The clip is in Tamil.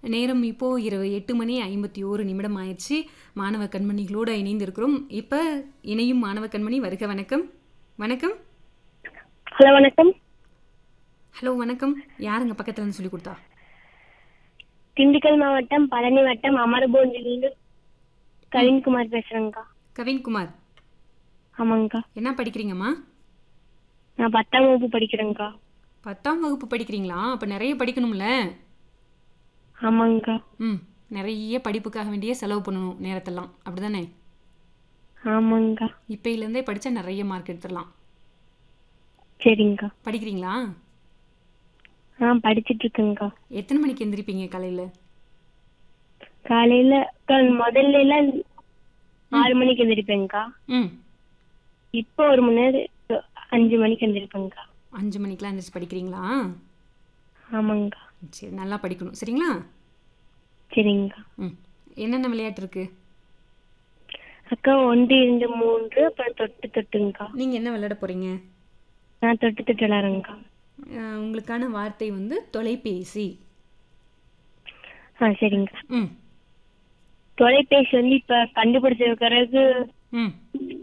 நேரம் இப்போ இரவு எட்டு மணி ஐம்பத்தி ஓரு நிமிடம் ஆயிடுச்சு மாணவ கண்மணிகளோடு இணைந்திருக்கிறோம் இப்போ இணையும் மாணவ கண்மணி வருக வணக்கம் வணக்கம் ஹலோ வணக்கம் ஹலோ வணக்கம் யாருங்க பக்கத்துல இருந்து சொல்லி கொடுத்தா திண்டுக்கல் மாவட்டம் பழனி வட்டம் அமரபோண்டிலிருந்து கவின்குமார் பேசுறேங்க்கா கவின்குமார் ஆமாங்கக்கா என்ன படிக்கிறீங்கம்மா நான் பத்தாம் வகுப்பு படிக்கிறேங்க்கா பத்தாம் வகுப்பு படிக்கிறீங்களா அப்போ நிறைய படிக்கணும்ல ஆமாங்கக்கா ம் நிறைய படிப்புக்காக வேண்டிய செலவு பண்ணணும் நேரத்தெல்லாம் அப்படிதானே ஆமாங்கக்கா இப்பையிலேருந்தே படித்தா நிறைய மார்க் எடுத்துடலாம் சரிங்கக்கா படிக்கிறீங்களா ஆ படிச்சிட்டு இருக்கேங்க்கா எத்தனை மணிக்கு எந்திரிப்பீங்க காலையில் காலையில அக்கா, முதல்ல எல்லாம் ஆறு மணிக்கு எந்திரிப்பேங்க்கா ம் இப்போ ஒரு மணி நேரம் அஞ்சு மணிக்கு எந்திரிப்பேங்க்கா அஞ்சு மணிக்கெலாம் எந்திரிச்சு படிக்கிறீங்களா ஆமாங்கக்கா சரி நல்லா படிக்கணும் சரிங்களா சரிங்கக்கா ம் என்னென்ன விளையாட்டு இருக்கு அக்கா ஒன்று இரண்டு மூன்று அப்புறம் தொட்டு தொட்டுங்கக்கா நீங்கள் என்ன விளையாட போகிறீங்க நான் தொட்டு தொட்டு விளாடுறேங்க்கா உங்களுக்கான வார்த்தை வந்து தொலைபேசி ஆ சரிங்கக்கா ம் தொலைபேசி வந்து இப்ப கண்டுபிடிச்ச பிறகு ம்